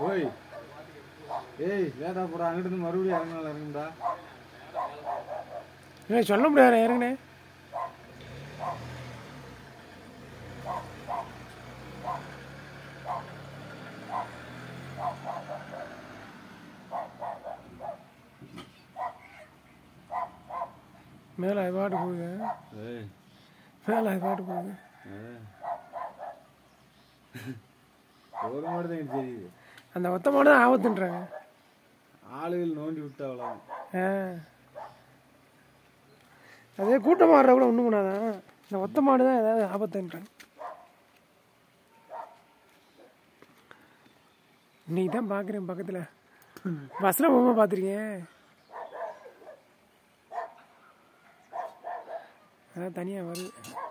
ஓய் ஏய் லேட்டா போடா அங்கிட்டு இருந்து மறுபடியும் இறங்கினால இறங்குடா இல்லை சொல்ல முடியாது இறங்குனே மேலே அது பாட்டு போகுது ஏய் மேலே அது பாட்டு போகுது ஏய். ஒரு மாடு தான் எனக்கு தெரியுது அந்த ஒத்த மாடு தான் ஆபத்துன்றாங்க ஆளுகள் நோண்டி விட்டு அவ்வளோதான் ஆ அதே கூட்டமாக வர்ற கூட ஒன்றும் பண்ணாதான் இந்த ஒத்த மாடு தான் ஏதாவது ஆபத்துன்றாங்க இன்னைக்கு தான் பார்க்குறேன் பக்கத்தில் பஸ்ஸில் போகும்போது பார்த்துருக்கேன் அதான் தனியாக வருது